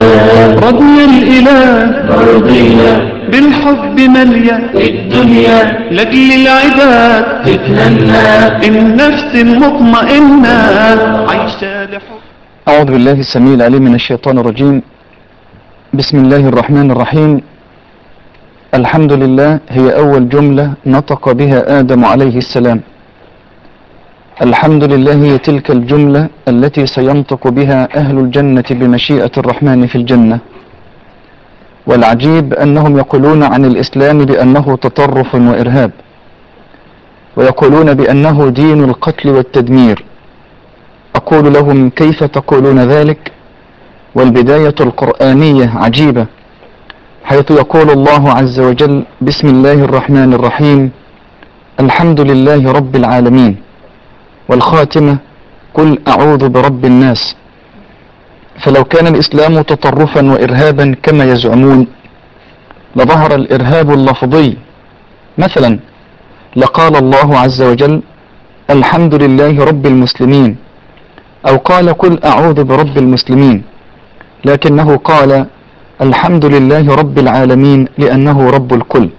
رضي الإله مرضية بالحب مليا الدنيا لأجل العباد تتهنى النفس المطمئنة عايشة لحب أعوذ بالله السميع العليم من الشيطان الرجيم بسم الله الرحمن الرحيم الحمد لله هي أول جملة نطق بها آدم عليه السلام الحمد لله هي تلك الجملة التي سينطق بها أهل الجنة بمشيئة الرحمن في الجنة والعجيب أنهم يقولون عن الإسلام بأنه تطرف وإرهاب ويقولون بأنه دين القتل والتدمير أقول لهم كيف تقولون ذلك والبداية القرآنية عجيبة حيث يقول الله عز وجل بسم الله الرحمن الرحيم الحمد لله رب العالمين والخاتمة قل أعوذ برب الناس فلو كان الإسلام تطرفا وإرهابا كما يزعمون لظهر الإرهاب اللفظي مثلا لقال الله عز وجل الحمد لله رب المسلمين أو قال قل أعوذ برب المسلمين لكنه قال الحمد لله رب العالمين لأنه رب الكل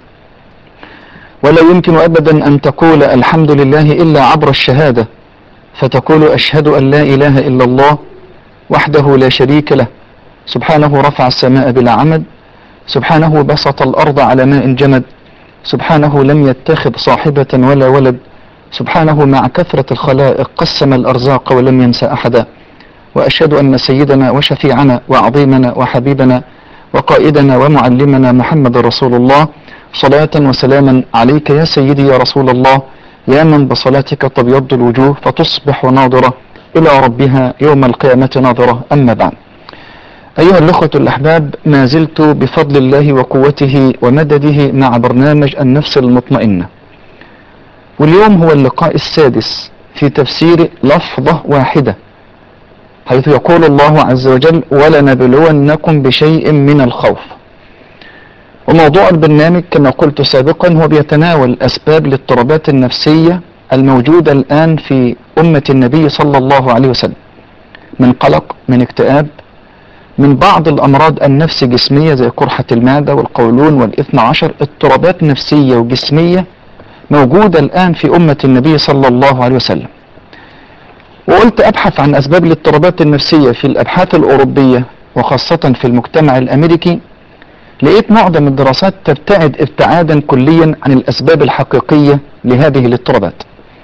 ولا يمكن أبدا أن تقول الحمد لله إلا عبر الشهادة فتقول أشهد أن لا إله إلا الله وحده لا شريك له سبحانه رفع السماء بلا عمد سبحانه بسط الأرض على ماء جمد سبحانه لم يتخذ صاحبة ولا ولد سبحانه مع كثرة الخلائق قسم الأرزاق ولم ينسى أحدا وأشهد أن سيدنا وشفيعنا وعظيمنا وحبيبنا وقائدنا ومعلمنا محمد رسول الله صلاة وسلاما عليك يا سيدي يا رسول الله يا من بصلاتك تبيض الوجوه فتصبح ناظرة إلى ربها يوم القيامة ناظرة أما بعد أيها الأخوة الأحباب ما زلت بفضل الله وقوته ومدده مع برنامج النفس المطمئنة واليوم هو اللقاء السادس في تفسير لفظة واحدة حيث يقول الله عز وجل ولنبلونكم بشيء من الخوف وموضوع البرنامج كما قلت سابقا هو بيتناول أسباب الاضطرابات النفسية الموجودة الآن في أمة النبي صلى الله عليه وسلم من قلق من اكتئاب من بعض الأمراض النفس جسمية زي قرحة المعدة والقولون والإثنى عشر اضطرابات نفسية وجسمية موجودة الآن في أمة النبي صلى الله عليه وسلم وقلت أبحث عن أسباب الاضطرابات النفسية في الأبحاث الأوروبية وخاصة في المجتمع الأمريكي لقيت معظم الدراسات تبتعد ابتعادا كليا عن الأسباب الحقيقية لهذه الاضطرابات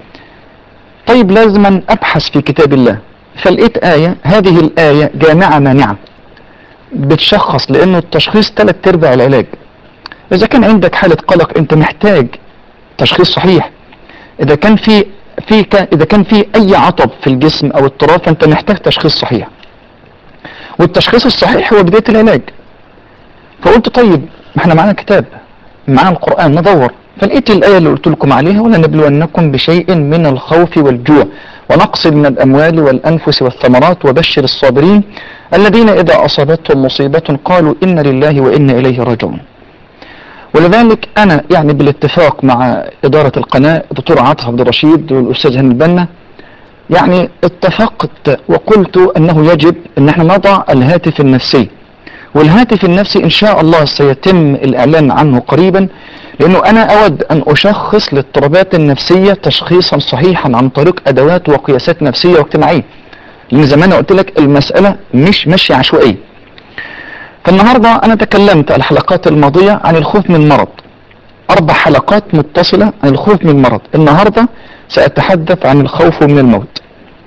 طيب لازما أبحث في كتاب الله فلقيت آية هذه الآية جامعة مانعة بتشخص لأنه التشخيص ثلاث أرباع العلاج إذا كان عندك حالة قلق أنت محتاج تشخيص صحيح إذا كان في في كان إذا كان في أي عطب في الجسم أو اضطراب فأنت محتاج تشخيص صحيح والتشخيص الصحيح هو بداية العلاج فقلت طيب ما احنا معانا كتاب معانا القرآن ندور فلقيت الآية اللي قلت لكم عليها ولنبلونكم بشيء من الخوف والجوع ونقص من الأموال والأنفس والثمرات وبشر الصابرين الذين إذا أصابتهم مصيبة قالوا إن لله وإنا إليه راجعون ولذلك أنا يعني بالاتفاق مع إدارة القناة الدكتور عاطف عبد الرشيد والأستاذ هاني البنا يعني اتفقت وقلت أنه يجب أن احنا نضع الهاتف النفسي والهاتف النفسي إن شاء الله سيتم الإعلان عنه قريبا لأنه أنا أود أن أشخص الاضطرابات النفسية تشخيصا صحيحا عن طريق أدوات وقياسات نفسية واجتماعية لأن زي ما أنا قلت لك المسألة مش ماشية عشوائية فالنهاردة أنا تكلمت الحلقات الماضية عن الخوف من المرض أربع حلقات متصلة عن الخوف من المرض النهاردة سأتحدث عن الخوف من الموت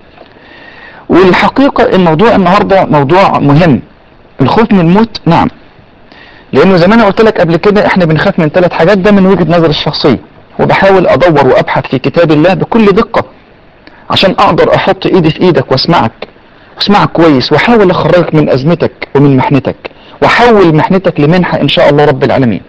والحقيقة الموضوع النهاردة موضوع مهم الخوف من الموت نعم لانه زي ما انا قلت لك قبل كده احنا بنخاف من ثلاث حاجات ده من وجهة نظر الشخصية وبحاول ادور وابحث في كتاب الله بكل دقة عشان اقدر احط ايدي في ايدك واسمعك واسمعك كويس واحاول اخرجك من ازمتك ومن محنتك واحول محنتك لمنحة ان شاء الله رب العالمين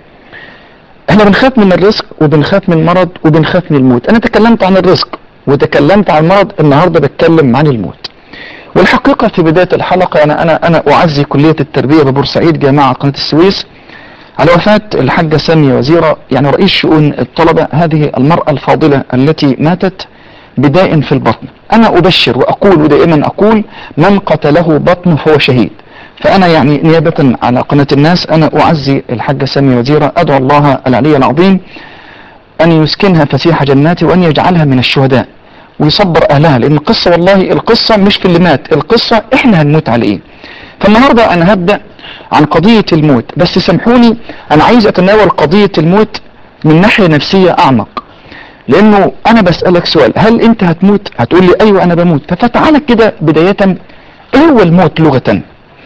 احنا بنخاف من الرزق وبنخاف من المرض وبنخاف من الموت انا تكلمت عن الرزق وتكلمت عن المرض النهاردة بتكلم عن الموت والحقيقة في بداية الحلقة أنا أنا أنا أعزي كلية التربية ببورسعيد جامعة قناة السويس على وفاة الحاجة سامية وزيرة يعني رئيس شؤون الطلبة هذه المرأة الفاضلة التي ماتت بداء في البطن أنا أبشر وأقول ودائما أقول من قتله بطن فهو شهيد فأنا يعني نيابة على قناة الناس أنا أعزي الحاجة سامي وزيرة أدعو الله العلي العظيم أن يسكنها فسيح جناته وأن يجعلها من الشهداء ويصبر أهلها لأن القصة والله القصة مش في اللي مات القصة إحنا هنموت على إيه فالنهاردة أنا هبدأ عن قضية الموت بس سامحوني أنا عايز أتناول قضية الموت من ناحية نفسية أعمق لأنه أنا بسألك سؤال هل أنت هتموت هتقول لي أيوة أنا بموت فتعالى كده بداية إيه هو الموت لغة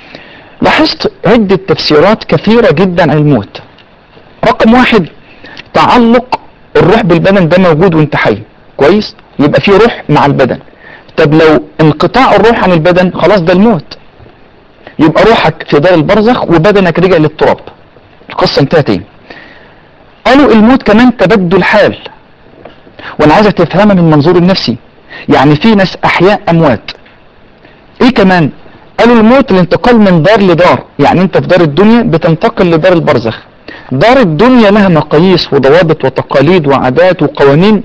لاحظت عدة تفسيرات كثيرة جدا عن الموت رقم واحد تعلق الروح بالبدن ده موجود وانت حي كويس يبقى في روح مع البدن طب لو انقطاع الروح عن البدن خلاص ده الموت يبقى روحك في دار البرزخ وبدنك رجع للتراب القصة انتهت ايه قالوا الموت كمان تبدل حال وانا عايزك تفهمها من منظور النفسي يعني في ناس احياء اموات ايه كمان قالوا الموت الانتقال من دار لدار يعني انت في دار الدنيا بتنتقل لدار البرزخ دار الدنيا لها مقاييس وضوابط وتقاليد وعادات وقوانين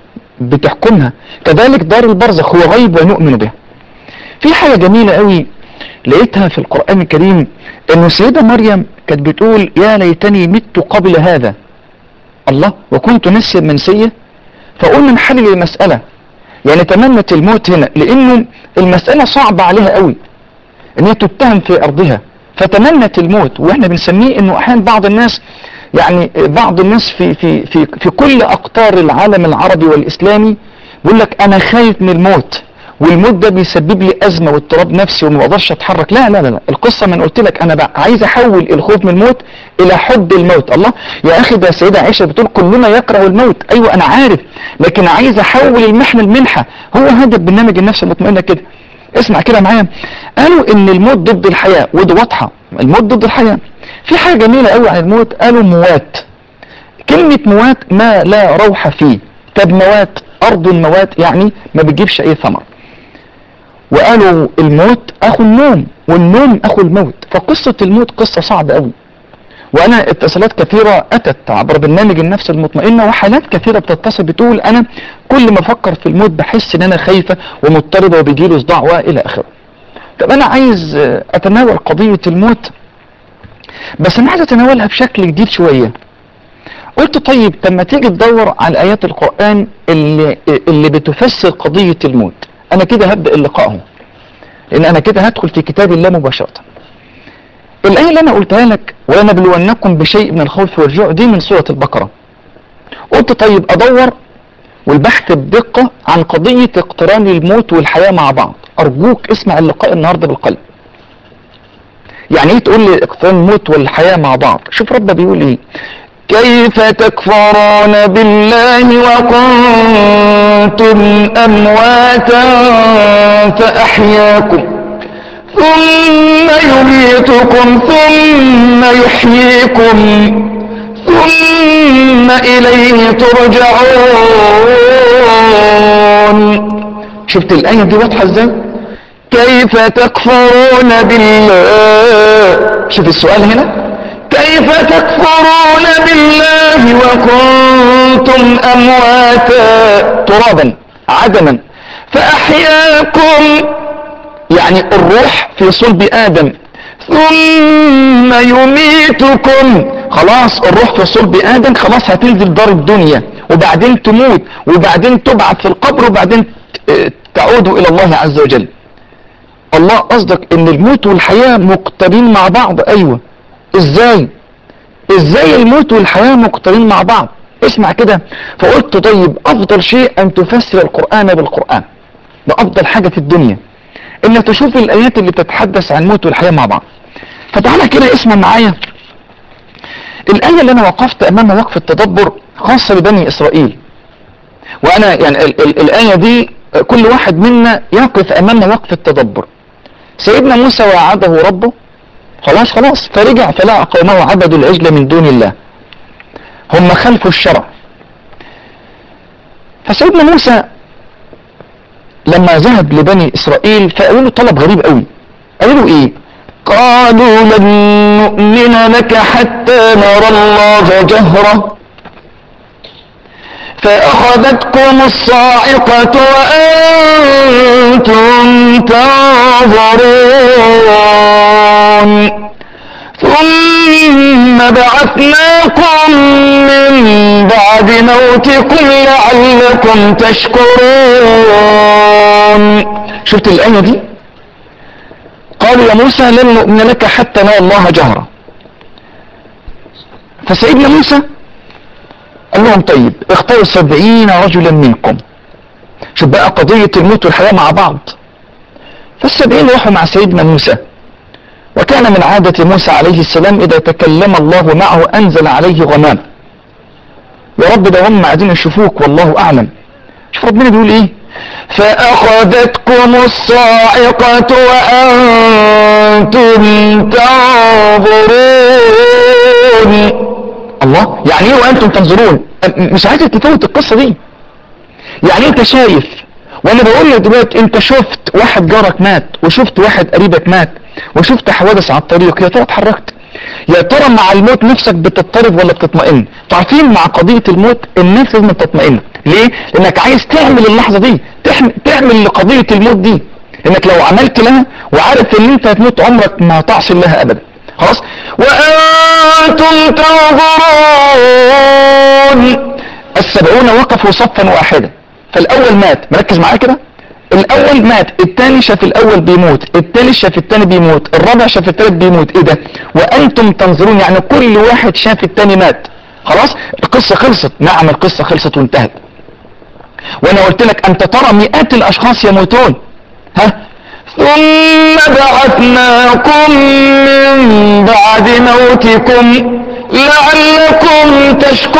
بتحكمها كذلك دار البرزخ هو غيب ونؤمن به في حاجة جميلة قوي لقيتها في القرآن الكريم انه سيدة مريم كانت بتقول يا ليتني مت قبل هذا الله وكنت نسيا منسيا فقلنا نحلل المسألة يعني تمنت الموت هنا لانه المسألة صعبة عليها قوي ان هي تتهم في ارضها فتمنت الموت واحنا بنسميه انه احيانا بعض الناس يعني بعض الناس في في في في كل اقطار العالم العربي والاسلامي بيقول لك انا خايف من الموت والموت ده بيسبب لي ازمه واضطراب نفسي وما بقدرش اتحرك لا لا لا, لا. القصه ما انا قلت لك انا بقى عايز احول الخوف من الموت الى حب الموت الله يا اخي ده سيده عائشه بتقول كلنا يكره الموت ايوه انا عارف لكن عايز احول المحنه المنحه هو هذا البرنامج النفسي المطمئنه كده اسمع كده معايا قالوا ان الموت ضد الحياه ودي واضحه الموت ضد الحياه في حاجه جميله قوي عن الموت قالوا موات كلمه موات ما لا روح فيه طب موات ارض الموات يعني ما بتجيبش اي ثمر وقالوا الموت اخو النوم والنوم اخو الموت فقصة الموت قصة صعبة قوي وانا اتصالات كثيرة اتت عبر برنامج النفس المطمئنة وحالات كثيرة بتتصل بتقول انا كل ما افكر في الموت بحس ان انا خايفة ومضطربة وبيجيله صداع والى اخره طب انا عايز اتناول قضية الموت بس انا عايز اتناولها بشكل جديد شوية قلت طيب طب ما تيجي تدور على ايات القرآن اللي, اللي بتفسر قضية الموت انا كده هبدأ اللقاء اهو لان انا كده هدخل في كتاب الله مباشرة الآية اللي انا قلتها لك ولنبلونكم بشيء من الخوف والجوع دي من سورة البقرة قلت طيب ادور والبحث بدقة عن قضية اقتران الموت والحياة مع بعض ارجوك اسمع اللقاء النهاردة بالقلب يعني ايه تقول لي اقتران الموت والحياة مع بعض شوف ربنا بيقول ايه كيف تكفرون بالله وكنتم أمواتا فأحياكم ثم يميتكم ثم يحييكم ثم إليه ترجعون شفت الآية دي واضحة ازاي كيف تكفرون بالله شوف السؤال هنا كيف تكفرون بالله وكنتم أمواتا ترابا عدما فأحياكم يعني الروح في صلب آدم ثم يميتكم خلاص الروح في صلب آدم خلاص هتنزل دار الدنيا وبعدين تموت وبعدين تبعث في القبر وبعدين تعود إلى الله عز وجل الله قصدك ان الموت والحياة مقترين مع بعض ايوه ازاي ازاي الموت والحياة مقترين مع بعض اسمع كده فقلت طيب افضل شيء ان تفسر القرآن بالقرآن ده افضل حاجة في الدنيا انك تشوف الايات اللي بتتحدث عن الموت والحياة مع بعض فتعالى كده اسمع معايا الاية اللي انا وقفت امامها وقف التدبر خاصة ببني اسرائيل وانا يعني ال ال الاية دي كل واحد منا يقف امامها وقف التدبر سيدنا موسى وعده ربه خلاص خلاص فرجع فلقى قومه عبدوا العجل من دون الله هم خلفوا الشرع فسيدنا موسى لما ذهب لبني اسرائيل فقالوا له طلب غريب قوي قالوا له ايه قالوا لن نؤمن لك حتى نرى الله جهرة فأخذتكم الصاعقة وأنتم تنظرون ثم بعثناكم من بعد موتكم لعلكم تشكرون شفت الآية دي قالوا يا موسى لن نؤمن لك حتى نرى الله جهرا فسيدنا موسى قال لهم طيب اختاروا سبعين رجلا منكم شوف بقى قضية الموت والحياة مع بعض فالسبعين راحوا مع سيدنا موسى وكان من عادة موسى عليه السلام إذا تكلم الله معه أنزل عليه غمام يا رب ده هم عايزين يشوفوك والله أعلم شوف ربنا بيقول إيه فأخذتكم الصاعقة وأنتم تنظرون الله يعني ايه وانتم تنظرون أم- مش عايزك تفوت القصة دي يعني انت شايف وانا بقول لك دلوقتي انت شفت واحد جارك مات وشفت واحد قريبك مات وشفت حوادث على الطريق يا ترى اتحركت يا ترى مع الموت نفسك بتضطرب ولا بتطمئن تعرفين مع قضية الموت النفس لازم تطمئن ليه لانك عايز تعمل اللحظة دي تحم- تعمل لقضية الموت دي انك لو عملت لها وعارف ان انت هتموت عمرك ما هتعصي الله ابدا خلاص وانتم تنظرون السبعون وقفوا صفا واحدا فالاول مات مركز معايا كده الاول مات الثاني شاف الاول بيموت الثالث شاف الثاني بيموت الرابع شاف الثالث بيموت ايه ده وانتم تنظرون يعني كل واحد شاف الثاني مات خلاص القصة خلصت نعم القصة خلصت وانتهت وانا قلت لك انت ترى مئات الاشخاص يموتون ها ثم بعثناكم من بعد موتكم لعلكم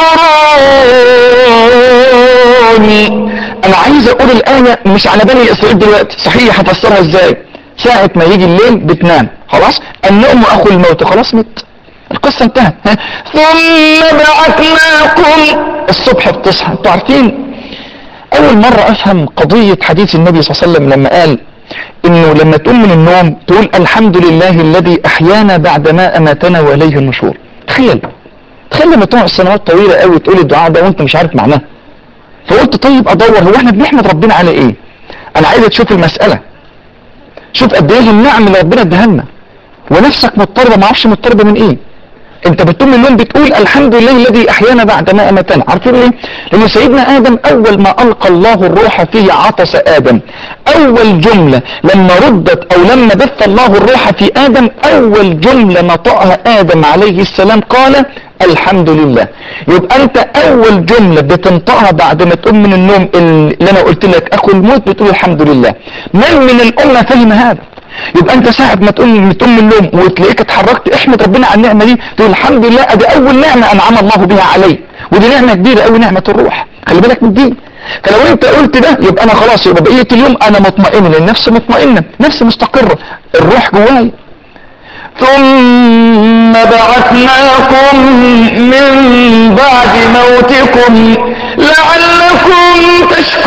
تشكرون انا عايز اقول الايه مش على بني اسرائيل دلوقتي صحيح هفسرها ازاي ساعة ما يجي الليل بتنام خلاص النوم اخو الموت خلاص مت القصة انتهت ها؟ ثم بعثناكم الصبح بتصحى انتوا عارفين اول مرة افهم قضية حديث النبي صلى الله عليه وسلم لما قال انه لما تقوم من النوم تقول الحمد لله الذي احيانا بعدما اماتنا واليه النشور تخيل تخيل لما تقعد سنوات طويلة قوي تقول الدعاء ده وانت مش عارف معناه فقلت طيب ادور هو احنا بنحمد ربنا على ايه انا عايز تشوف المسألة شوف قد ايه النعم اللي ربنا اداها لنا ونفسك مضطربة ما اعرفش مضطربة من ايه انت بتقوم من النوم بتقول الحمد لله الذي احيانا بعد ما اماتنا عارفين ليه لان سيدنا ادم اول ما القى الله الروح فيه عطس ادم اول جملة لما ردت او لما بث الله الروح في ادم اول جملة نطقها ادم عليه السلام قال الحمد لله يبقى انت اول جملة بتنطقها بعد ما تقوم من النوم اللي انا قلت لك اخو الموت بتقول الحمد لله من من الامة فهم هذا يبقى انت ساعة ما تقوم تقوم من النوم وتلاقيك اتحركت احمد ربنا على النعمة دي تقول الحمد لله ادي اول نعمة انعم الله بها علي ودي نعمة كبيرة قوي نعمة الروح خلي بالك من دي فلو انت قلت ده يبقى انا خلاص يبقى بقية اليوم انا مطمئن لان نفسي مطمئنة نفسي مستقرة الروح جواي ثم بعثناكم من بعد موتكم لعلكم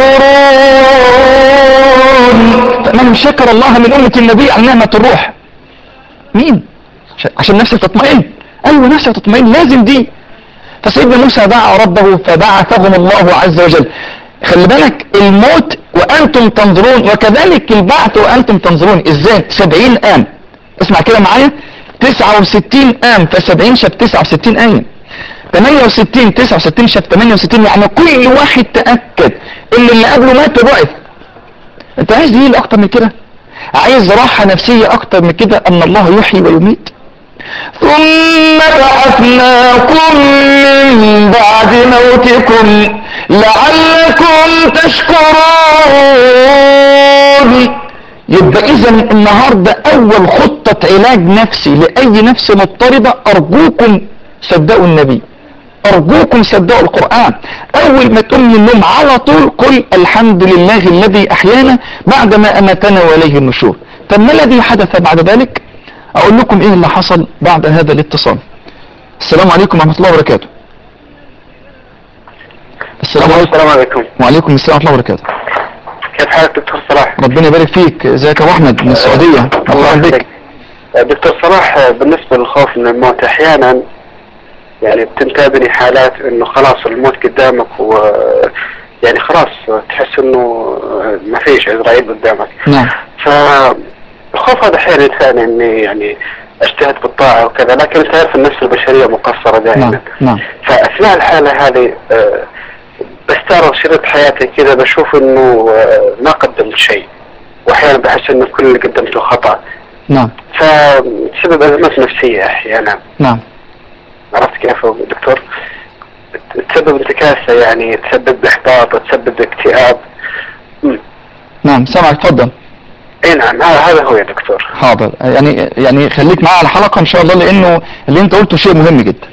تشكرون فمن شكر الله من أمة النبي عن نعمة الروح مين ش- عشان نفسك تطمئن أيوة نفسك تطمئن لازم دي فسيدنا موسى دعا ربه فبعثهم الله عز وجل خلي بالك الموت وأنتم تنظرون وكذلك البعث وأنتم تنظرون إزاي سبعين آن اسمع كده معايا 69 آن فسبعين شاف 69 آية 68 69 شاف 68 يعني كل واحد تأكد ان اللي قبله مات وبعث انت عايز ايه اكتر من كده عايز راحة نفسية اكتر من كده ان الله يحيي ويميت ثم بعثناكم من بعد موتكم لعلكم تشكرون يبقى اذا النهاردة اول خطة علاج نفسي لاي نفس مضطربة ارجوكم صدقوا النبي ارجوكم صدقوا القرآن اول ما تقوم من النوم على طول قل الحمد لله الذي احيانا بعدما اماتنا واليه النشور طب ما الذي حدث بعد ذلك اقول لكم ايه اللي حصل بعد هذا الاتصال السلام عليكم ورحمة الله وبركاته السلام عليكم السلام عليكم وعليكم السلام ورحمة الله وبركاته كيف حالك دكتور صلاح ربنا يبارك فيك ازيك يا أبو احمد من السعودية الله بك دكتور صلاح بالنسبة للخوف من الموت احيانا يعني بتنتابني حالات انه خلاص الموت قدامك و يعني خلاص تحس انه ما فيش عزرائيل قدامك نعم فالخوف هذا احيانا يدفعني اني يعني اجتهد بالطاعة وكذا لكن انت عارف النفس البشرية مقصرة دائما نعم نعم فاثناء الحالة هذه آه، بستعرض شريط حياتي كذا بشوف انه آه، ما قدمت شيء واحيانا بحس انه كل اللي قدمته خطأ نعم فتسبب ازمات نفسية احيانا نعم عرفت كيف يا دكتور؟ تسبب انتكاسة يعني تسبب احباط تسبب اكتئاب مم. نعم سامعك اتفضل اي نعم هذا هذا هو يا دكتور حاضر يعني يعني خليك معايا على الحلقه ان شاء الله لانه اللي انت قلته شيء مهم جدا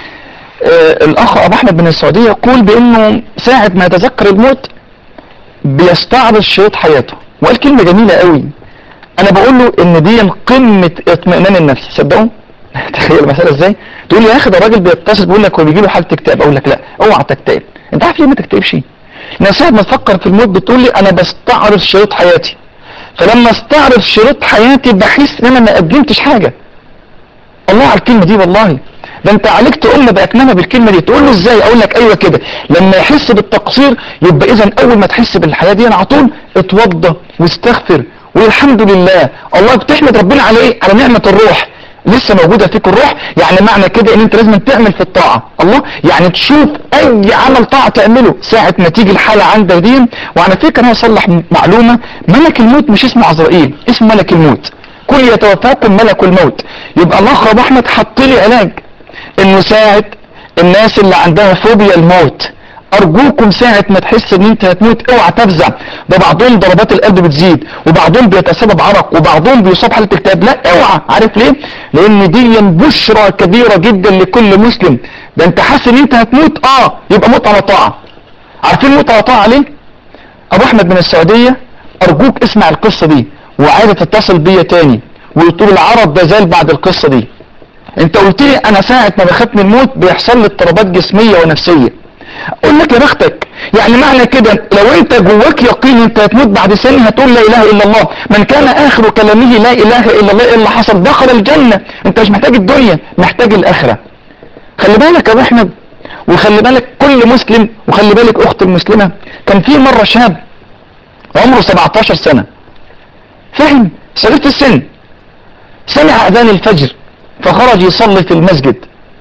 آه الاخ ابو احمد من السعوديه يقول بانه ساعه ما يتذكر الموت بيستعرض شريط حياته وقال كلمه جميله قوي انا بقول له ان دي قمه اطمئنان النفس صدقوا تخيل المساله ازاي تقول لي يا اخي ده الراجل بيتصل بيقول لك هو بيجي له حاله اكتئاب اقول لك لا اوعى تكتئب انت عارف ليه ما تكتئبش لان ساعه ما تفكر في الموت بتقول لي انا بستعرض شريط حياتي فلما استعرض شريط حياتي بحس ان انا ما قدمتش حاجه الله على الكلمه دي والله ده انت عالجت امه باكملها بالكلمه دي تقول له ازاي اقول لك ايوه كده لما يحس بالتقصير يبقى اذا اول ما تحس بالحياه دي على طول اتوضى واستغفر والحمد لله الله بتحمد ربنا على ايه على نعمه الروح لسه موجودة فيك الروح يعني معنى كده ان انت لازم تعمل في الطاعة الله يعني تشوف اي عمل طاعة تعمله ساعة ما تيجي الحالة عندك دي وعلى فكرة انا اصلح معلومة ملك الموت مش اسمه عزرائيل اسمه ملك الموت كل يتوفاكم ملك الموت يبقى الله رب احمد حط لي علاج انه ساعة الناس اللي عندها فوبيا الموت ارجوكم ساعة ما تحس ان انت هتموت اوعى تفزع ده بعضهم ضربات القلب بتزيد وبعضهم بيتسبب عرق وبعضهم بيصاب حالة اكتئاب لا اوعى عارف ليه لان دي بشرى كبيرة جدا لكل مسلم ده انت حاسس ان انت هتموت اه يبقى موت على طاعة عارفين موت على طاعة ليه ابو احمد من السعودية ارجوك اسمع القصة دي وعايزة تتصل بيا تاني وتقول العرض ده زال بعد القصة دي انت قلت لي انا ساعة ما بخاف من الموت بيحصل لي اضطرابات جسمية ونفسية اقول لك يا بختك يعني معنى كده لو انت جواك يقين انت هتموت بعد سنة هتقول لا اله الا الله من كان اخر كلامه لا اله الا الله ايه اللي حصل دخل الجنة انت مش محتاج الدنيا محتاج الاخرة خلي بالك يا ابو احمد وخلي بالك كل مسلم وخلي بالك اخت المسلمة كان في مرة شاب عمره 17 سنة فهم صغير في السن سمع اذان الفجر فخرج يصلي في المسجد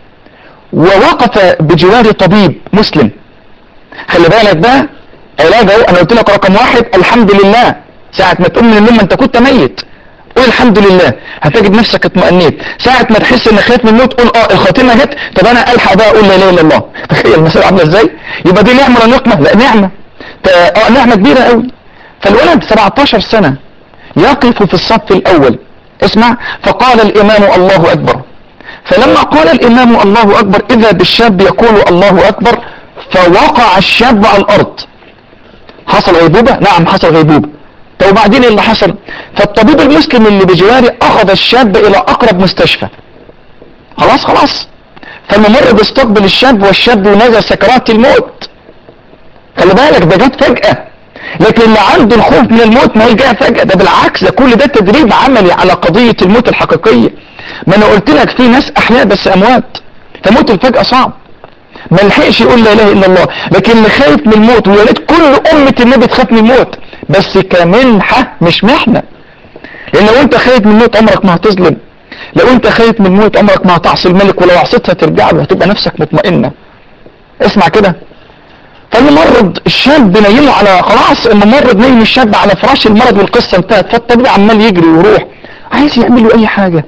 ووقف بجوار طبيب مسلم خلي بالك بقى علاج اهو انا قلت لك رقم واحد الحمد لله ساعة ما تقوم من النوم انت كنت ميت قول الحمد لله هتجد نفسك اطمئنيت ساعة ما تحس انك خايف من الموت قول اه الخاتمة جت طب انا الحق بقى اقول لا اله الا الله تخيل المسألة عاملة ازاي يبقى دي نعمة ولا نقمة لا نعمة اه نعمة كبيرة قوي فالولد 17 سنة يقف في الصف الاول اسمع فقال الامام الله اكبر فلما قال الامام الله اكبر اذا بالشاب يقول الله اكبر فوقع الشاب على الارض حصل غيبوبة نعم حصل غيبوبة طب وبعدين إيه اللي حصل فالطبيب المسلم اللي بجواري اخذ الشاب الى اقرب مستشفى خلاص خلاص فالممرض استقبل الشاب والشاب ينازع سكرات الموت خلي بالك ده جت فجأة لكن اللي عنده الخوف من الموت ما هي جايه فجأة ده بالعكس ده كل ده تدريب عملي على قضية الموت الحقيقية ما انا قلت لك في ناس احياء بس اموات فموت الفجأة صعب ما لحقش يقول لا اله الا الله لكن اللي خايف من الموت ويا ريت كل امة النبي تخاف من الموت بس كمنحة مش محنة لان لو انت خايف من الموت عمرك ما هتظلم لو انت خايف من الموت عمرك ما هتعصي الملك ولو عصيتها ترجع له هتبقى نفسك مطمئنة اسمع كده فالممرض الشاب نيمه على خلاص الممرض نيم الشاب على فراش المرض والقصة انتهت فالطبيب عمال يجري ويروح عايز يعمل له اي حاجة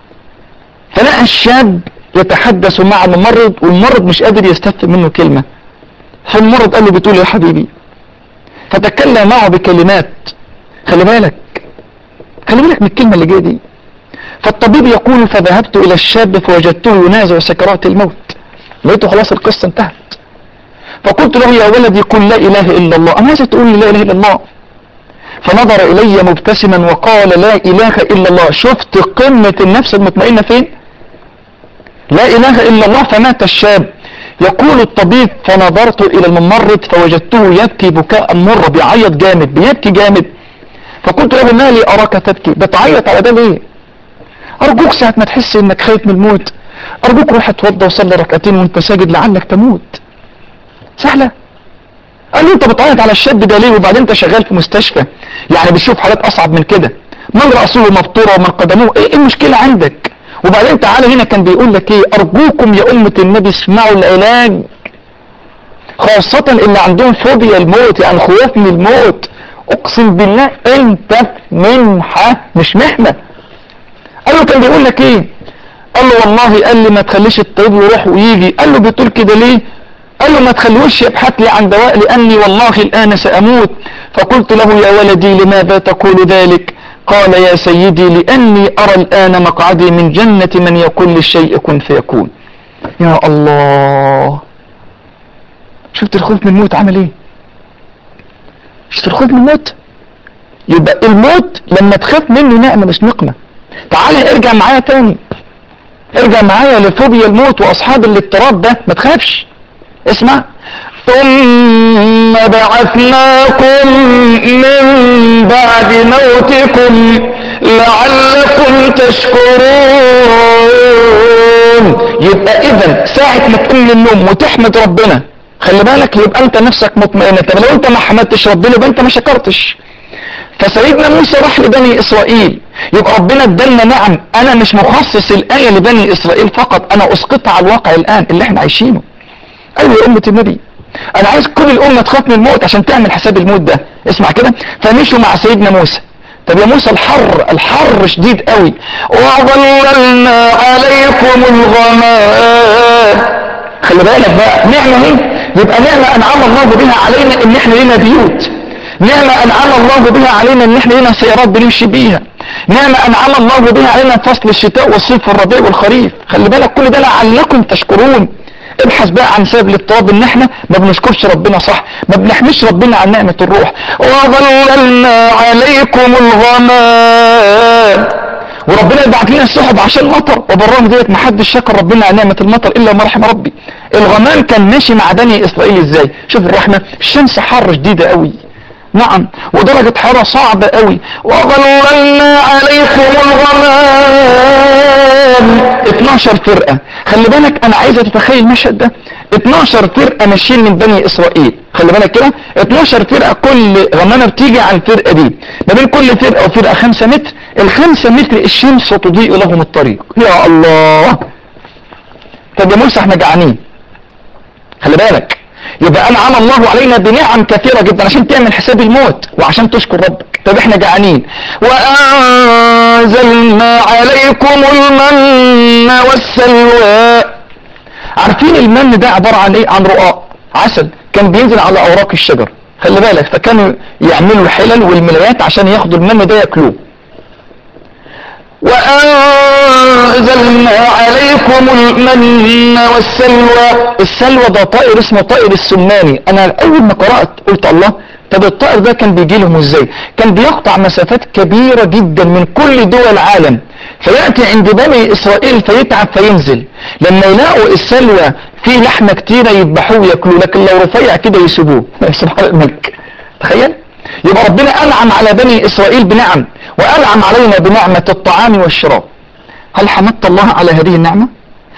فلقى الشاب يتحدث مع الممرض والممرض مش قادر يستفهم منه كلمة فالممرض قال له بتقول يا حبيبي فتكلم معه بكلمات خلي بالك خلي بالك من الكلمة اللي جايه دي فالطبيب يقول فذهبت الى الشاب فوجدته ينازع سكرات الموت لقيته خلاص القصة انتهت فقلت له يا ولدي قل لا اله الا الله انا عايز تقول لي لا اله الا الله فنظر الي مبتسما وقال لا اله الا الله شفت قمة النفس المطمئنة فين لا اله الا الله فمات الشاب يقول الطبيب فنظرت الى الممرض فوجدته يبكي بكاء مر بيعيط جامد بيبكي جامد فقلت له ما لي اراك تبكي بتعيط على ده ليه ارجوك ساعة ما تحس انك خايف من الموت ارجوك روح اتوضى وصلي ركعتين وانت ساجد لعلك تموت سهلة قال له انت بتعيط على الشاب ده ليه وبعدين انت شغال في مستشفى يعني بتشوف حالات اصعب من كده من رأسه مبطورة ومن قدمه ايه المشكلة عندك وبعدين تعالى هنا كان بيقول لك ايه ارجوكم يا امة النبي اسمعوا العلاج خاصة اللي عندهم فوبيا الموت يعني خوف من الموت اقسم بالله انت منحة مش محنة قال له كان بيقول لك ايه قال له والله قال لي ما تخليش الطبيب يروح ويجي قال له بتقول كده ليه قال له ما تخلوش يبحث لي عن دواء لاني والله الان ساموت فقلت له يا ولدي لماذا تقول ذلك قال يا سيدي لاني ارى الان مقعدي من جنة من يقول للشيء كن فيكون يا الله شفت الخوف من الموت عمل ايه شفت الخوف من الموت يبقى الموت لما تخاف منه نعمة مش نقمة تعالى ارجع معايا تاني ارجع معايا لفوبيا الموت واصحاب الاضطراب ده ما تخافش اسمع ثم بعثناكم من بعد موتكم لعلكم تشكرون يبقى اذا ساعة ما تقوم من النوم وتحمد ربنا خلي بالك يبقى انت نفسك مطمئنة طب لو انت ما حمدتش ربنا يبقى انت ما شكرتش فسيدنا موسى راح لبني اسرائيل يبقى ربنا ادالنا نعم انا مش مخصص الايه لبني اسرائيل فقط انا اسقطها على الواقع الان اللي احنا عايشينه ايوه يا امه النبي انا عايز كل الامه تخاف من الموت عشان تعمل حساب الموت ده اسمع كده فمشوا مع سيدنا موسى طب يا موسى الحر الحر شديد قوي وظللنا عليكم الغمام خلي بالك بقى نعمه اهي يبقى نعمه انعم الله بها علينا ان احنا لنا بيوت نعمة أنعم الله بها علينا إن إحنا لنا سيارات بنمشي بيها نعمة أنعم الله بها علينا في فصل الشتاء والصيف والربيع والخريف خلي بالك كل ده لعلكم تشكرون ابحث بقى عن سبب الاضطراب ان احنا ما بنشكرش ربنا صح ما بنحمدش ربنا عن نعمة الروح وظللنا عليكم الغمام وربنا يبعت لنا السحب عشان المطر وبالرغم ديت ما حدش شكر ربنا على نعمة المطر الا ما رحم ربي الغمام كان ماشي مع بني اسرائيل ازاي شوف الرحمة الشمس حر شديدة قوي نعم ودرجة حرارة صعبة قوي وظللنا عليكم الغمام 12 فرقة خلي بالك انا عايزة تتخيل المشهد ده 12 فرقة ماشيين من بني اسرائيل خلي بالك كده 12 فرقة كل غمامة بتيجي على الفرقة دي ما بين كل فرقة وفرقة 5 متر الخمسة متر الشمس تضيء لهم الطريق يا الله طب يا موسى احنا جعانين خلي بالك يبقى انعم الله علينا بنعم كثيرة جدا عشان تعمل حساب الموت وعشان تشكر ربك طب احنا جعانين وانزلنا عليكم المن والسلوى عارفين المن ده عبارة عن ايه عن رقاق عسل كان بينزل على اوراق الشجر خلي بالك فكانوا يعملوا الحلل والملايات عشان ياخدوا المن ده ياكلوه وأنزلنا عليكم المن والسلوى السلوى ده طائر اسمه طائر السماني أنا أول ما قرأت قلت الله طب الطائر ده كان بيجي لهم ازاي كان بيقطع مسافات كبيرة جدا من كل دول العالم فيأتي عند بني إسرائيل فيتعب فينزل لما يلاقوا السلوى فيه لحمة كتيرة يذبحوه ياكلوه لكن لو رفيع كده يسيبوه سبحان الملك تخيل يبقى ربنا أنعم على بني إسرائيل بنعم وأنعم علينا بنعمة الطعام والشراب هل حمدت الله على هذه النعمة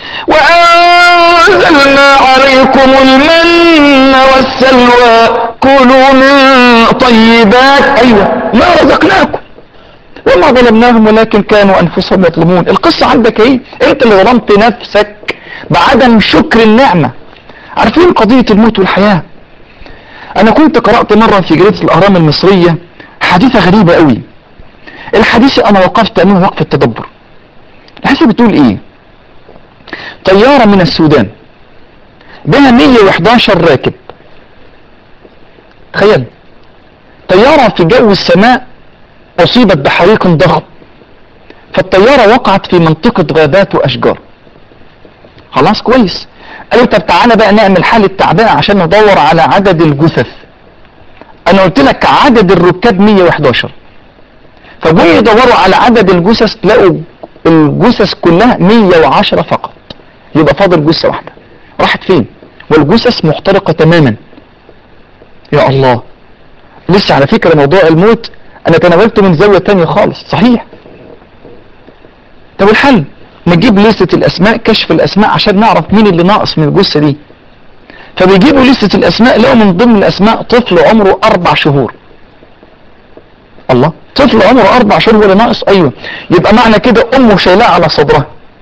وأنزلنا عليكم المن والسلوى كلوا من طيبات أيوة ما رزقناكم وما ظلمناهم ولكن كانوا أنفسهم يظلمون القصة عندك ايه انت اللي ظلمت نفسك بعدم شكر النعمة عارفين قضية الموت والحياة انا كنت قرأت مرة في جريدة الاهرام المصرية حديثة غريبة قوي الحديث انا وقفت امام وقف التدبر الحديثة بتقول ايه طيارة من السودان بها 111 راكب تخيل طيارة في جو السماء اصيبت بحريق ضخم فالطيارة وقعت في منطقة غابات واشجار خلاص كويس قالوا طب تعالى بقى نعمل حالة تعبئة عشان ندور على عدد الجثث انا قلت لك عدد الركاب 111 فجم يدوروا على عدد الجثث لقوا الجثث كلها 110 فقط يبقى فاضل جثة واحدة راحت فين والجثث محترقة تماما يا الله لسه على فكرة موضوع الموت انا تناولته من زاوية تانية خالص صحيح طب الحل نجيب لستة الاسماء كشف الاسماء عشان نعرف مين اللي ناقص من الجثة دي فبيجيبوا لستة الاسماء لقوا من ضمن الاسماء طفل عمره اربع شهور الله طفل عمره اربع شهور ولا ناقص ايوه يبقى معنى كده امه شايلاه على صدرها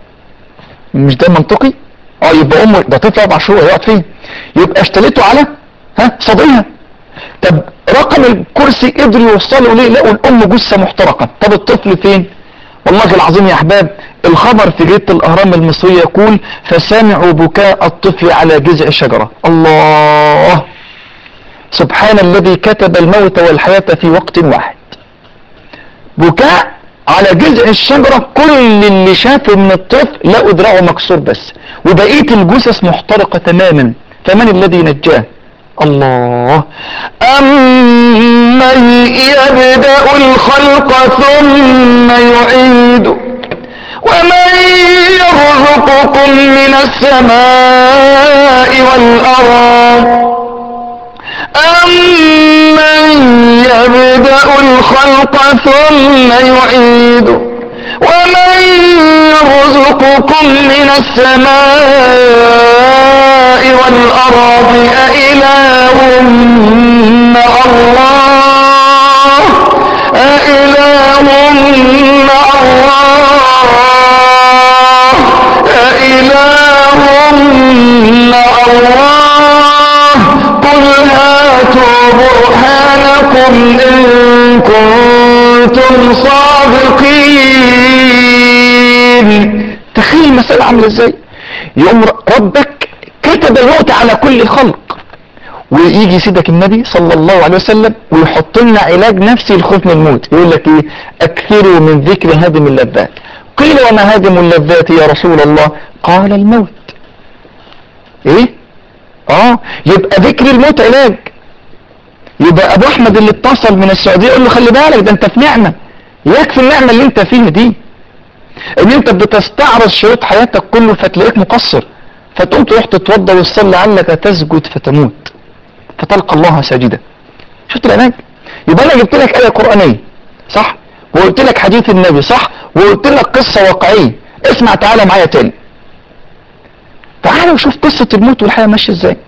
مش ده منطقي اه يبقى امه ده طفل اربع شهور هيقعد فين يبقى اشتريته على ها صديها طب رقم الكرسي قدروا يوصلوا ليه لقوا الام جثه محترقه طب الطفل فين والله العظيم يا احباب الخبر في جريده الاهرام المصريه يقول فسمعوا بكاء الطفل على جذع شجره الله سبحان الذي كتب الموت والحياه في وقت واحد بكاء على جذع الشجرة كل اللي شافه من الطفل لقوا دراعه مكسور بس وبقية الجثث محترقة تماما فمن الذي نجاه الله أمن يبدأ الخلق ثم يعيد ومن يرزقكم من السماء والأرض أمن يبدأ الخلق ثم يعيد ومن يرزقكم من السماء والأرض أإله مع الله أإله مع الله أإله مع الله قل هاتوا برهانكم إن كنتم صادقين تخيل المسألة عاملة ازاي يقوم ربك كتب الموت على كل الخلق ويجي سيدك النبي صلى الله عليه وسلم ويحط لنا علاج نفسي للخوف من الموت يقول لك ايه اكثروا من ذكر هادم اللذات قيل وما هادم اللذات يا رسول الله قال الموت ايه اه يبقى ذكر الموت علاج يبقى ابو احمد اللي اتصل من السعوديه يقول له خلي بالك ده انت في نعمه يكفي النعمه اللي انت فيها دي ان انت بتستعرض شريط حياتك كله فتلاقيك مقصر فتقوم تروح تتوضى وتصلي لعلك تسجد فتموت فتلقى الله ساجدا شفت العلاج يبقى انا جبت لك ايه قرانيه صح وقلت لك حديث النبي صح وقلت لك قصه واقعيه اسمع تعالى معايا تاني تعالى وشوف قصه الموت والحياه ماشيه ازاي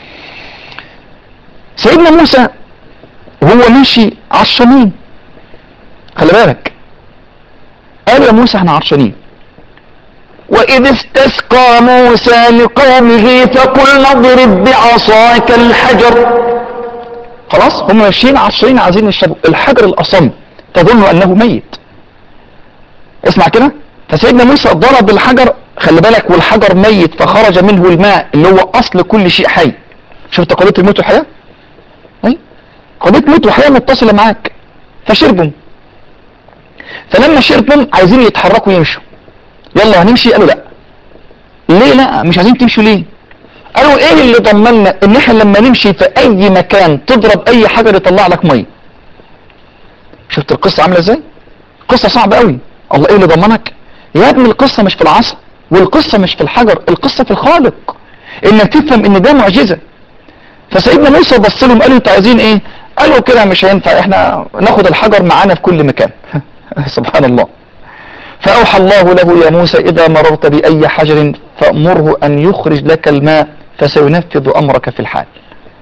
سيدنا موسى وهو ماشي عطشانين خلي بالك قال يا موسى احنا عطشانين وإذ استسقى موسى لقومه فقلنا اضرب بعصاك الحجر خلاص هم ماشيين عطشانين عايزين يشربوا الحجر الأصم تظن أنه ميت اسمع كده فسيدنا موسى ضرب الحجر خلي بالك والحجر ميت فخرج منه الماء اللي هو أصل كل شيء حي شفت قضية الموت والحياة؟ أي قضية موت وحياة متصلة معاك فشربوا فلما شربوا عايزين يتحركوا يمشوا يلا هنمشي قالوا لا ليه لا مش عايزين تمشوا ليه قالوا ايه اللي ضمننا ان احنا لما نمشي في اي مكان تضرب اي حجر يطلع لك ميه شفت القصة عاملة ازاي قصة صعبة قوي الله ايه اللي ضمنك يا ابني القصة مش في العصا والقصة مش في الحجر القصة في الخالق انك تفهم ان ده معجزة فسيدنا موسى بص لهم قالوا انتوا عايزين ايه قالوا كده مش هينفع احنا ناخد الحجر معانا في كل مكان سبحان الله فأوحى الله له يا موسى إذا مررت بأي حجر فأمره أن يخرج لك الماء فسينفذ أمرك في الحال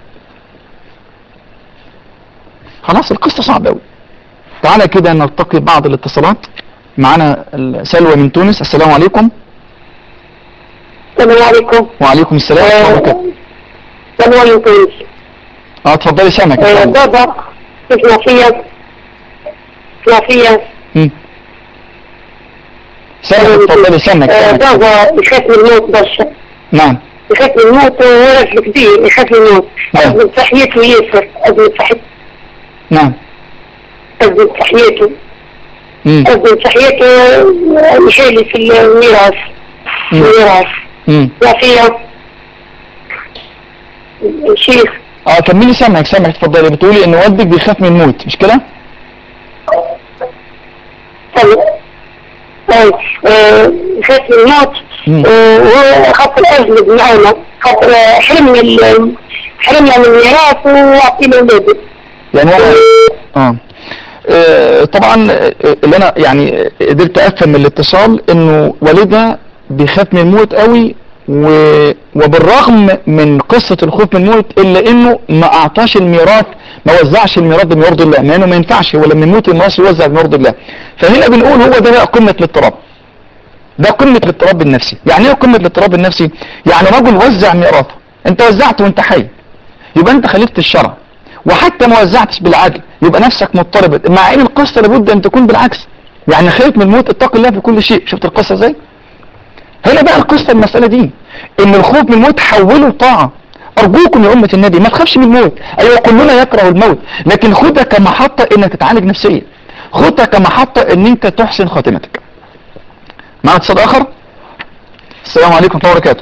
خلاص القصة صعبة أوي تعالى كده نلتقي بعض الاتصالات معنا سلوى من تونس السلام عليكم السلام عليكم وعليكم السلام ورحمة الله وبركاته سلوى من تونس اه اتفضلي سامك آه، اتفضل. بابا اسمع فيا اسمع فيا مم. سامك اتفضلي سامك آه، سامك بابا يخاف من الموت برشا نعم يخاف من الموت وهو راجل كبير يخاف من الموت نعم. أزمة صحيته ياسر أزمة صحيته نعم أزمة صحيته مم. أزمة صحيته آه، يشيلي في الميراث مم. الميراث مم. وفيا الشيخ اه كملي سامعك سامعك اتفضلي بتقولي ان والدك بيخاف من الموت مش كده؟ طيب طيب آه، يخاف من الموت مم. آه، وهو خاطر أجلب معانا خاطر آه، حرمنا ال- حرمنا من الميراث وأعطينا أولاده يعني هو اه آه، طبعا آه، اللي انا يعني قدرت افهم من الاتصال انه والدها بيخاف من الموت قوي و... وبالرغم من قصة الخوف من الموت الا انه ما اعطاش الميراث ما وزعش الميراث بما يرضي الله مع انه ما ينفعش هو لما يموت الميراث يوزع بما يرضي الله فهنا بنقول هو ده بقى قمة الاضطراب ده قمة الاضطراب النفسي يعني ايه قمة الاضطراب النفسي يعني رجل وزع ميراثه انت وزعت وانت حي يبقى انت خالفت الشرع وحتى ما وزعتش بالعدل يبقى نفسك مضطربة مع ان القصة لابد ان تكون بالعكس يعني خايف من الموت اتق الله في كل شيء شفت القصة ازاي هنا بقى القصة المسألة دي ان الخوف من الموت حوله لطاعة ارجوكم يا امة النبي ما تخافش من الموت ايوه كلنا يكره الموت لكن خدها كمحطة انك تتعالج نفسيا خدها كمحطة ان انت تحسن خاتمتك معنا اتصال اخر السلام عليكم ورحمة الله وبركاته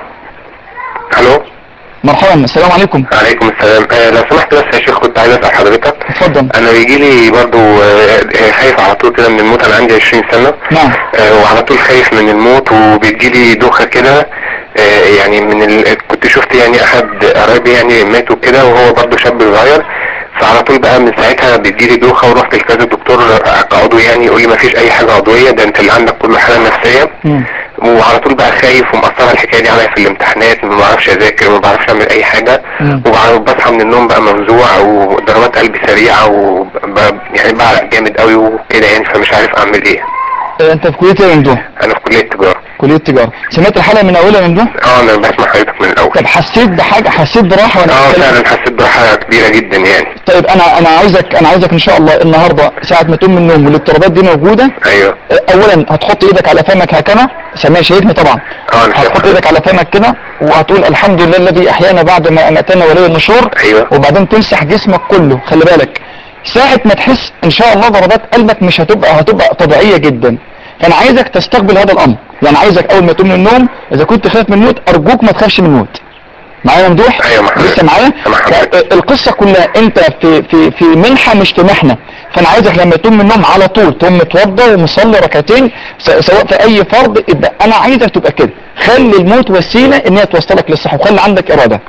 الو مرحبا السلام عليكم عليكم السلام آه لو سمحت بس يا شيخ كنت عايز اسال حضرتك اتفضل انا بيجي لي برضو آه، آه، خايف على طول كده من الموت انا عندي 20 سنه نعم آه، وعلى طول خايف من الموت وبيجي لي دوخه كده آه، يعني من ال... كنت شفت يعني احد قرايبي يعني ماتوا كده وهو برضو شاب صغير فعلى طول بقى من ساعتها بتجي لي دوخه ورحت لكذا دكتور عضوي يعني يقول لي ما فيش اي حاجه عضويه ده انت اللي عندك كله حاله نفسيه مم. وعلى طول بقى خايف ومأثرة الحكاية دي عليا في الامتحانات ما بعرفش اذاكر ما بعرفش اعمل اي حاجة مم. وبصحى من النوم بقى مفزوع وضربات قلبي سريعة و يعني بعرق جامد قوي وكده يعني فمش عارف اعمل ايه اه، انت في كلية ايه يا ممدوح انا في كلية تجارة كلية تجارة سمعت الحلقة من اولها يا ممدوح اه انا بسمع حضرتك من الاول طب حسيت بحاجة حسيت براحة وانا اه بتكلم؟ فعلا حسيت براحة كبيرة جدا يعني طيب انا انا عايزك انا عايزك ان شاء الله النهارده ساعة ما تقوم من النوم والاضطرابات دي موجودة ايوه اه، اولا هتحط ايدك على فمك هكذا سامع شايفني طبعا اه انا هتحط شايف ايدك على فمك كده وهتقول الحمد لله الذي احيانا بعد ما اماتنا ولي النشور ايوه وبعدين تمسح جسمك كله خلي بالك ساعة ما تحس ان شاء الله ضربات قلبك مش هتبقى هتبقى طبيعية جدا فانا عايزك تستقبل هذا الامر يعني عايزك اول ما تقوم من النوم اذا كنت خايف من الموت ارجوك ما تخافش من الموت معايا يا ممدوح ايوه مع حضرتك. لسه معايا مع حضرتك. ف- القصة كلها انت في في في منحة مش في محنة فانا عايزك لما تقوم من النوم على طول تقوم متوضى ومصلي ركعتين س- سواء في اي فرض يبقى انا عايزك تبقى كده خلي الموت وسيلة ان هي توصلك للصح وخلي عندك ارادة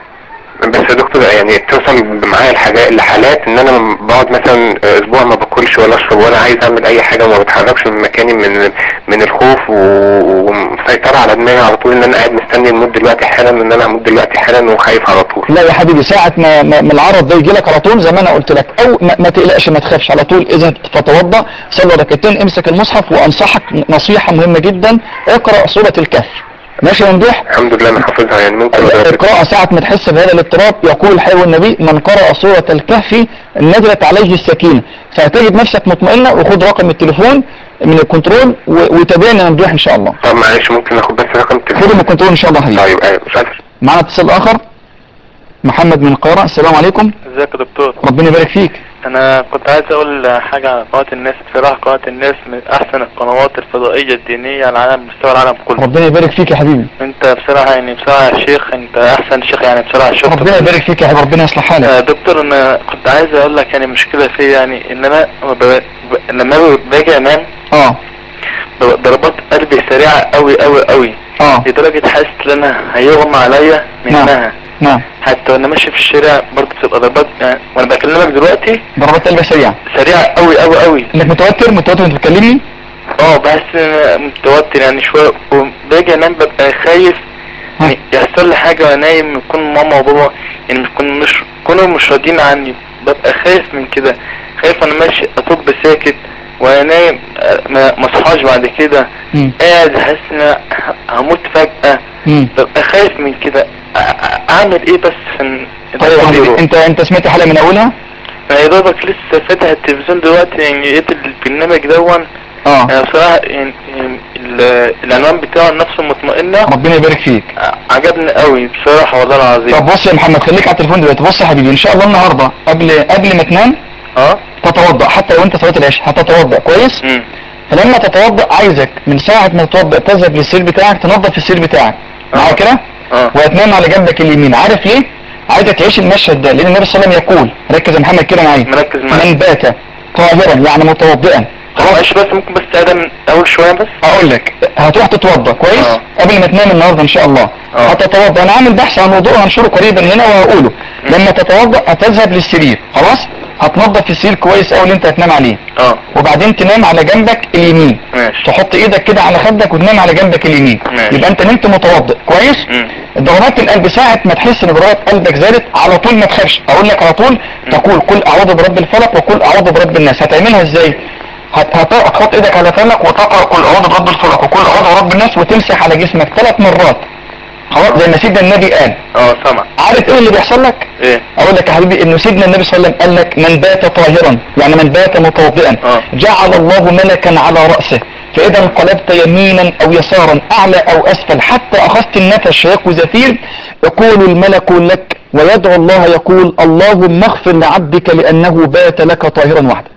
بس يا دكتور يعني بتوصل معايا الحاجات لحالات ان انا بقعد مثلا اسبوع ما باكلش ولا اشرب ولا عايز اعمل اي حاجه وما بتحركش من مكاني من من الخوف و- ومسيطره على دماغي على طول ان انا قاعد مستني الموت دلوقتي حالا ان انا اموت دلوقتي حالا وخايف على طول لا يا حبيبي ساعة ما, ما, ما العرض ده يجي لك على طول زي ما انا قلت لك او ما, ما تقلقش ما تخافش على طول اذا فتوضى صلي ركعتين امسك المصحف وانصحك نصيحة مهمة جدا اقرأ سورة الكهف ماشي يا ممدوح الحمد لله انا حافظها يعني ممكن أقرأ. اقرأ ساعة ما تحس بهذا الاضطراب يقول حيو النبي من قرأ سورة الكهف نزلت عليه السكينة فهتجد نفسك مطمئنة وخد رقم التليفون من الكنترول و- وتابعنا يا ممدوح ان شاء الله طب معلش ممكن اخد بس رقم خده من التليفون الكنترول ان شاء الله حبيبي طيب ايوه مش عارف معنا اتصال اخر محمد من القاهرة السلام عليكم ازيك يا دكتور ربنا يبارك فيك انا كنت عايز اقول حاجة عن قناة الناس بصراحة قناة الناس من احسن القنوات الفضائية الدينية على العالم مستوى العالم كله ربنا يبارك فيك يا حبيبي انت بصراحة يعني بصراحة يا شيخ انت احسن شيخ يعني بصراحة شفته ربنا يبارك فيك يا حبيبي ربنا يصلح آه، حالك دكتور انا كنت عايز اقول لك يعني مشكلة في يعني ان انا ب... ب... لما باجي انام اه ب- ضربات قلبي سريعة قوي قوي قوي اه لدرجة حاسس ان انا هيغمى عليا منها نعم حتى وانا ماشي في الشارع برضه بتبقى ضربات يعني وانا بكلمك دلوقتي ضربات قلب سريعة سريعة قوي قوي قوي انك متوتر متوتر وانت بتكلمني اه بحس ان أنا متوتر يعني شوية وباجي انام ببقى خايف ها. يعني يحصل لي حاجة وانا نايم يكون ماما وبابا يعني يكون مش يكونوا مش راضيين عني ببقى خايف من كده خايف انا ماشي اطب ساكت وانا نايم آه، ما ما اصحاش بعد كده مم. قاعد احس ان أنا ه- هموت فجأة مم. ببقى خايف من كده أ- أ- اعمل ايه بس عشان طيب يا حبيبي انت انت سمعت الحلقة من اولها انا يا دوبك لسه فاتح التلفزيون دلوقتي يعني لقيت البرنامج دون اه انا بصراحة يعني يعني ال- العنوان بتاعه نفسه مطمئنة ربنا يبارك فيك ع- عجبني قوي بصراحة والله العظيم طب بص يا محمد خليك على التليفون دلوقتي بص يا حبيبي ان شاء الله النهارده قبل قبل ما تنام اه تتوضا حتى لو انت صلاه العشاء هتتوضا كويس امم فلما تتوضا عايزك من ساعه ما تتوضا تذهب للسرير بتاعك تنظف السرير بتاعك معايا آه. كده اه وهتنام على جنبك اليمين عارف ليه عايزك تعيش المشهد ده لان النبي صلى الله عليه وسلم يقول ركز يا محمد كده معايا مركز معاك من بات طاهرا يعني متوضئا طب معلش بس ممكن بس ادم اول شوية بس اقول لك هتروح تتوضا كويس آه. قبل ما تنام النهارده ان شاء الله آه. هتتوضا انا عامل بحث عن موضوع هنشره قريبا هنا وهقوله لما تتوضا هتذهب للسرير خلاص هتنظف السرير كويس قوي اللي انت هتنام عليه اه وبعدين تنام على جنبك اليمين ماشي تحط ايدك كده على خدك وتنام على جنبك اليمين ماشي. يبقى انت نمت متوضئ كويس مم. ضربات القلب ساعة ما تحس ان ضربات قلبك زادت على طول ما تخافش اقول لك على طول تقول قل اعوذ برب الفلق وقل اعوذ برب الناس هتعملها ازاي هت- هت- هتحط ايدك على فمك وتقرا قل اعوذ برب الفلق وقل اعوذ برب الناس وتمسح على جسمك ثلاث مرات خلاص زي ما سيدنا النبي قال اه سمع عارف ايه اللي بيحصل لك ايه اقول لك يا حبيبي انه سيدنا النبي صلى الله عليه وسلم قال لك من بات طاهرا يعني من بات متوضئا آه. جعل الله ملكا على رأسه فاذا انقلبت يمينا او يسارا اعلى او اسفل حتى اخذت النفس شيق وزفير يقول الملك لك ويدعو الله يقول اللهم اغفر لعبدك لانه بات لك طاهرا وحدك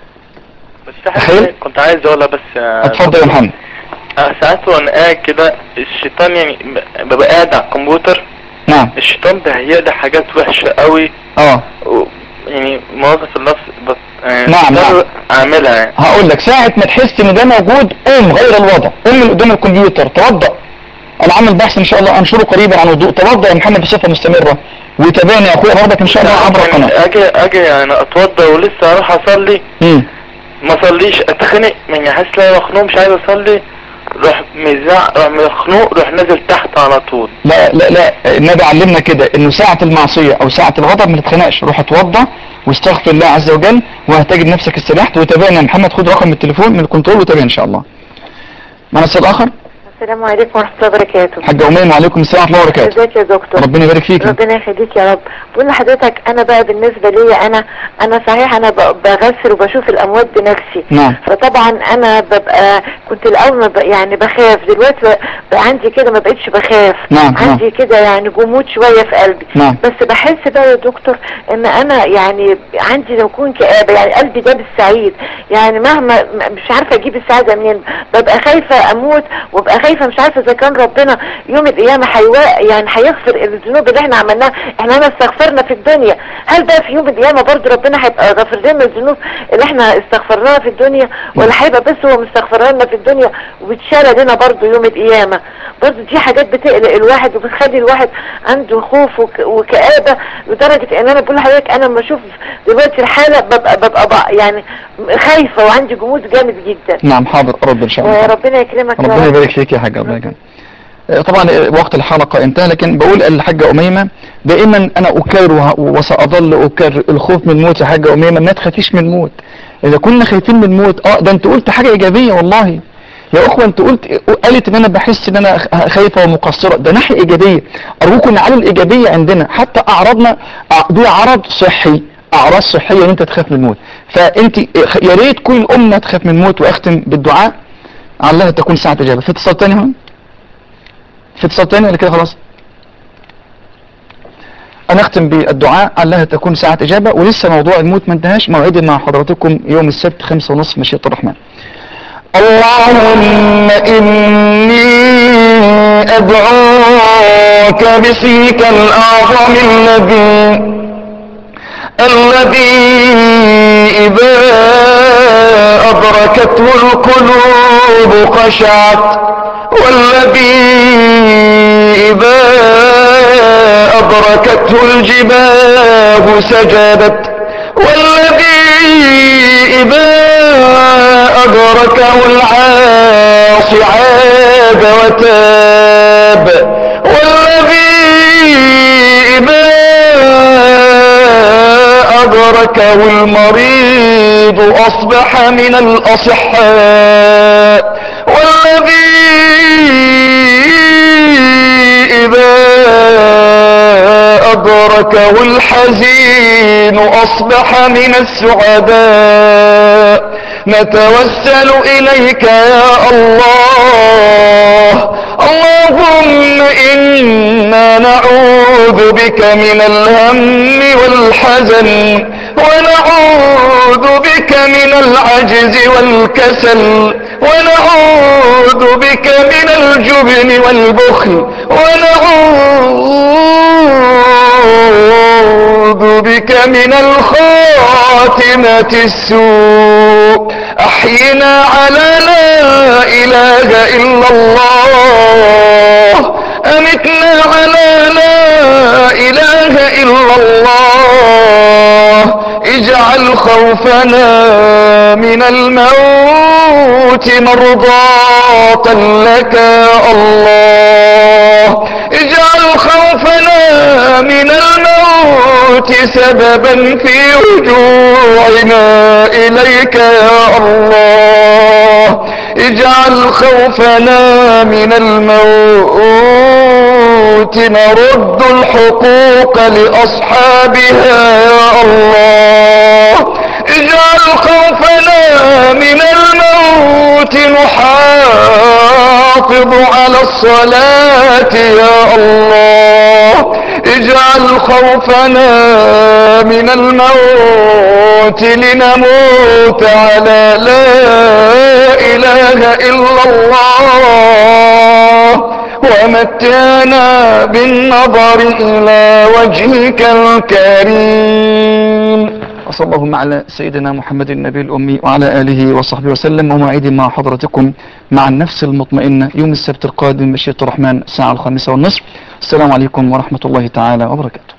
بس في تخيل. حاجة كنت عايز اقولها بس آه، اتفضل يا محمد آه، ساعات وانا قاعد كده الشيطان يعني ب- ببقى قاعد على الكمبيوتر نعم الشيطان بيهيأ لي حاجات وحشة قوي اه و- يعني موظف النفس بس آه، نعم، بضطر نعم. اعملها يعني هقول لك ساعة ما تحس ان ده موجود قوم غير الوضع قوم من قدام الكمبيوتر توضأ انا عامل بحث ان شاء الله انشره قريبا عن وضوء توضأ يا محمد بصفة مستمرة وتابعني يا اخويا برضك ان شاء الله عبر يعني القناة اجي اجي يعني اتوضى ولسه اروح اصلي مم. ما اصليش اتخنق يعني حاسس ان انا مخنوق مش عايز اصلي روح مزع روح مخنوق روح نازل تحت على طول لا لا لا النبي علمنا كده انه ساعة المعصية او ساعة الغضب ما تتخنقش روح اتوضى واستغفر الله عز وجل وهتجد نفسك استريحت وتابعني يا محمد خد رقم التليفون من الكنترول وتابعني ان شاء الله معنا اتصال اخر السلام عليكم ورحمة الله وبركاته حاجة أمين وعليكم السلام ورحمة الله وبركاته ازيك يا دكتور ربنا يبارك فيك ربنا يخليك يا رب بقول لحضرتك انا بقى بالنسبة لي انا انا صحيح انا ب- بغسل وبشوف الاموات بنفسي نعم فطبعا انا ببقى كنت الاول ما ب- يعني بخاف دلوقتي بقى- بقى عندي كده ما بقتش بخاف نعم، عندي كده يعني جمود شوية في قلبي نعم. بس بحس بقى يا دكتور ان انا يعني عندي لو يكون كآبة يعني قلبي ده بالسعيد يعني مهما م- مش عارفة اجيب السعادة منين ببقى خايفة اموت وابقى خايفة مش عارفة اذا كان ربنا يوم القيامة حيوا يعني هيغفر الذنوب اللي احنا عملناها احنا ما استغفرنا في الدنيا هل بقى في يوم القيامة برضه ربنا هيبقى غفر لنا الذنوب اللي احنا استغفرناها في الدنيا ولا هيبقى بس هو مستغفر لنا في الدنيا وبتشال لنا برضه يوم القيامة برضه دي حاجات بتقلق الواحد وبتخلي الواحد عنده خوف وك وكآبة لدرجة ان انا بقول لحضرتك انا لما اشوف دلوقتي الحالة ببقى ببقى بقى يعني خايفة وعندي جمود جامد جدا نعم حاضر رب إن شاء الله وربنا يكرمك يا ربنا رب يبارك فيك يا حاج الله يكرمك آه، طبعا آه، وقت الحلقة انتهى لكن بقول الحاجة أميمة دائما أنا أكرر وه- وسأظل أكرر الخوف من الموت يا حاجة أميمة ما تخافيش من الموت إذا كنا خايفين من الموت اه ده أنت قلت حاجة إيجابية والله يا أخوة أنت قلت قالت إن أنا بحس إن أنا خ- خايفة ومقصرة ده ناحية إيجابية أرجوكم نعلي الإيجابية عندنا حتى أعراضنا أع- دي عرض صحي أعراض صحية إن أنت تخاف من الموت فأنت يا ريت كل الأمة تخاف من الموت وأختم بالدعاء علها تكون ساعة إجابة في اتصال تاني هون في اتصال تاني ولا كده خلاص أنا أختم بالدعاء علها تكون ساعة إجابة ولسه موضوع الموت ما انتهاش موعدي مع حضراتكم يوم السبت خمسة ونصف مشيئة الرحمن اللهم إني أدعوك باسمك الأعظم الذي الذي إذا أدركته القلوب خشعت والذي إذا أدركته الجباه سجدت والذي إذا أدركه العاصي عاد وتاب والذي إذا أدركه المريض أصبح من الأصحاء والذي إذا أدركه الحزين أصبح من السعداء نتوسل إليك يا الله اللهم إنا نعوذ بك من الهم والحزن ونعوذ بك من العجز والكسل ونعوذ بك من الجبن والبخل ونعوذ بك من الخاتمة السوء أحينا على لا إله إلا الله أمتنا على لا إله إلا الله اجعل خوفنا من الموت مرضاة لك يا الله اجعل خوفنا من الموت سببا في رجوعنا إليك يا الله اجعل خوفنا من الموت نرد الحقوق لأصحابها يا الله اجعل خوفنا من الموت نحافظ على الصلاة يا الله اجعل خوفنا من الموت لنموت على لا إله إلا الله ومتعنا بالنظر إلى وجهك الكريم وصلى اللهم على سيدنا محمد النبي الأمي وعلى آله وصحبه وسلم وموعد مع حضرتكم مع النفس المطمئنة يوم السبت القادم مشيئة الرحمن الساعة الخامسة والنصف السلام عليكم ورحمة الله تعالى وبركاته